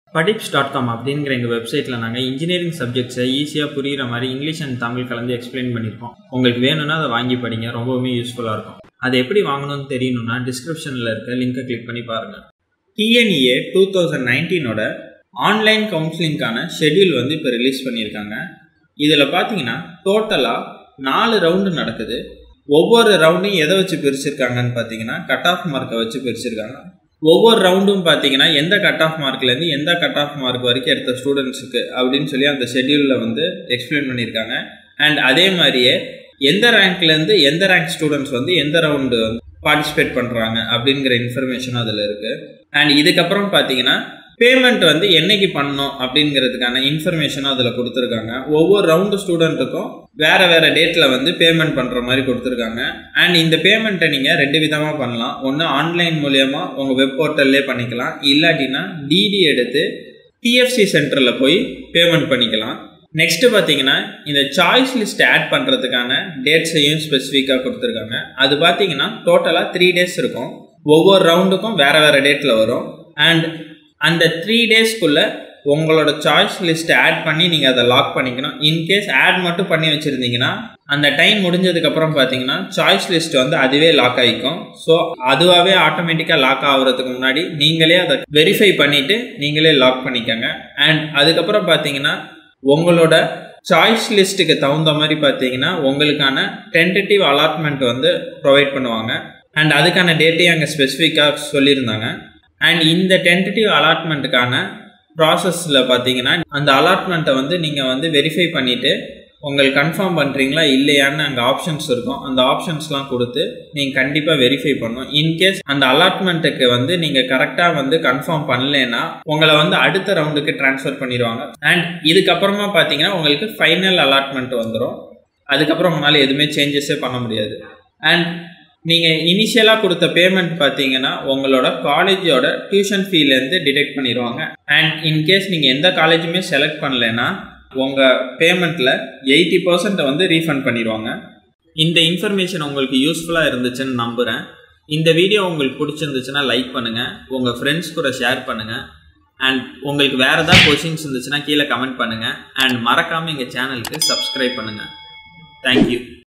படிப்ஸ் dot com அப்படிங்கிற எங்கள் வெப்சைட்டில் நாங்கள் இன்ஜினியரிங் சப்ஜெக்ட்ஸை ஈஸியாக புரிகிற மாதிரி இங்கிலீஷ் அண்ட் தமிழ் கலந்து எக்ஸ்பிளைன் பண்ணியிருக்கோம் உங்களுக்கு வேணும்னா அதை வாங்கி படிங்க ரொம்பவுமே யூஸ்ஃபுல்லாக இருக்கும் அதை எப்படி வாங்கணும்னு தெரியணும்னா டிஸ்கிரிப்ஷனில் இருக்க லிங்கை கிளிக் பண்ணி பாருங்கள் டிஎன்இஏ டூ தௌசண்ட் நைன்டீனோட ஆன்லைன் கவுன்சிலிங்க்கான ஷெட்யூல் வந்து இப்போ ரிலீஸ் பண்ணியிருக்காங்க இதில் பார்த்தீங்கன்னா டோட்டலாக நாலு ரவுண்டு நடக்குது ஒவ்வொரு ரவுண்டையும் எதை வச்சு பிரிச்சிருக்காங்கன்னு பார்த்தீங்கன்னா கட் ஆஃப் மார்க்கை வச்சு பிரிச்சிருக்காங்க ஒவ்வொரு ரவுண்டும் பார்த்தீங்கன்னா எந்த கட் ஆஃப் மார்க்லேருந்து எந்த கட் ஆஃப் மார்க் வரைக்கும் எடுத்த ஸ்டூடெண்ட்ஸுக்கு அப்படின்னு சொல்லி அந்த ஷெட்யூலில் வந்து எக்ஸ்பிளைன் பண்ணியிருக்காங்க அண்ட் அதே மாதிரியே எந்த ரேங்க்லேருந்து எந்த ரேங்க் ஸ்டூடெண்ட்ஸ் வந்து எந்த ரவுண்டு பார்ட்டிசிபேட் பண்ணுறாங்க அப்படிங்கிற இன்ஃபர்மேஷனும் அதில் இருக்குது அண்ட் இதுக்கப்புறம் பார்த்தீங்கன்னா பேமெண்ட் வந்து என்னைக்கு பண்ணணும் அப்படிங்கிறதுக்கான இன்ஃபர்மேஷனும் அதில் கொடுத்துருக்காங்க ஒவ்வொரு ரவுண்டு ஸ்டூடெண்ட்டுக்கும் வேறு வேறு டேட்டில் வந்து பேமெண்ட் பண்ணுற மாதிரி கொடுத்துருக்காங்க அண்ட் இந்த பேமெண்ட்டை நீங்கள் ரெண்டு விதமாக பண்ணலாம் ஒன்று ஆன்லைன் மூலயமா உங்கள் வெப் போர்ட்டல்லே பண்ணிக்கலாம் இல்லாட்டினா டிடி எடுத்து டிஎஃப்சி சென்டரில் போய் பேமெண்ட் பண்ணிக்கலாம் நெக்ஸ்ட்டு பார்த்தீங்கன்னா இந்த சாய்ஸ் லிஸ்ட் ஆட் பண்ணுறதுக்கான டேட்ஸையும் ஸ்பெசிஃபிக்காக கொடுத்துருக்காங்க அது பார்த்தீங்கன்னா டோட்டலாக த்ரீ டேஸ் இருக்கும் ஒவ்வொரு ரவுண்டுக்கும் வேறு வேறு டேட்டில் வரும் அண்ட் அந்த த்ரீ டேஸ்க்குள்ளே உங்களோட சாய்ஸ் லிஸ்ட்டை ஆட் பண்ணி நீங்கள் அதை லாக் பண்ணிக்கணும் இன்கேஸ் ஆட் மட்டும் பண்ணி வச்சுருந்தீங்கன்னா அந்த டைம் முடிஞ்சதுக்கப்புறம் பார்த்தீங்கன்னா சாய்ஸ் லிஸ்ட் வந்து அதுவே லாக் ஆகிக்கும் ஸோ அதுவாகவே ஆட்டோமேட்டிக்காக லாக் ஆகுறதுக்கு முன்னாடி நீங்களே அதை வெரிஃபை பண்ணிவிட்டு நீங்களே லாக் பண்ணிக்கோங்க அண்ட் அதுக்கப்புறம் பார்த்தீங்கன்னா உங்களோட சாய்ஸ் லிஸ்ட்டுக்கு தகுந்த மாதிரி பார்த்தீங்கன்னா உங்களுக்கான டென்டேட்டிவ் அலாட்மெண்ட் வந்து ப்ரொவைட் பண்ணுவாங்க அண்ட் அதுக்கான டேட்டையும் அங்கே ஸ்பெசிஃபிக்காக சொல்லியிருந்தாங்க அண்ட் இந்த டென்டேட்டிவ் அலாட்மெண்ட்டுக்கான ப்ராசஸில் பார்த்தீங்கன்னா அந்த அலாட்மெண்ட்டை வந்து நீங்கள் வந்து வெரிஃபை பண்ணிவிட்டு உங்களுக்கு கன்ஃபார்ம் பண்ணுறீங்களா இல்லையான்னு அங்கே ஆப்ஷன்ஸ் இருக்கும் அந்த ஆப்ஷன்ஸ்லாம் கொடுத்து நீங்கள் கண்டிப்பாக வெரிஃபை பண்ணணும் இன்கேஸ் அந்த அலாட்மெண்ட்டுக்கு வந்து நீங்கள் கரெக்டாக வந்து கன்ஃபார்ம் பண்ணலன்னா உங்களை வந்து அடுத்த ரவுண்டுக்கு ட்ரான்ஸ்ஃபர் பண்ணிடுவாங்க அண்ட் இதுக்கப்புறமா பார்த்தீங்கன்னா உங்களுக்கு ஃபைனல் அலாட்மெண்ட் வந்துடும் அதுக்கப்புறம் உங்களால் எதுவுமே சேஞ்சஸே பண்ண முடியாது அண்ட் நீங்கள் இனிஷியலாக கொடுத்த பேமெண்ட் பார்த்தீங்கன்னா உங்களோட காலேஜோட டியூஷன் ஃபீலேருந்து டிடெக்ட் பண்ணிடுவாங்க அண்ட் இன்கேஸ் நீங்கள் எந்த காலேஜுமே செலக்ட் பண்ணலைன்னா உங்கள் பேமெண்ட்டில் எயிட்டி பர்சன்ட்டை வந்து ரீஃபண்ட் பண்ணிடுவாங்க இந்த இன்ஃபர்மேஷன் உங்களுக்கு யூஸ்ஃபுல்லாக இருந்துச்சுன்னு நம்புகிறேன் இந்த வீடியோ உங்களுக்கு பிடிச்சிருந்துச்சுன்னா லைக் பண்ணுங்கள் உங்கள் ஃப்ரெண்ட்ஸ் கூட ஷேர் பண்ணுங்கள் அண்ட் உங்களுக்கு வேறு ஏதாவது கொஷின்ஸ் இருந்துச்சுன்னா கீழே கமெண்ட் பண்ணுங்கள் அண்ட் மறக்காமல் எங்கள் சேனலுக்கு சப்ஸ்கிரைப் பண்ணுங்கள் தேங்க்யூ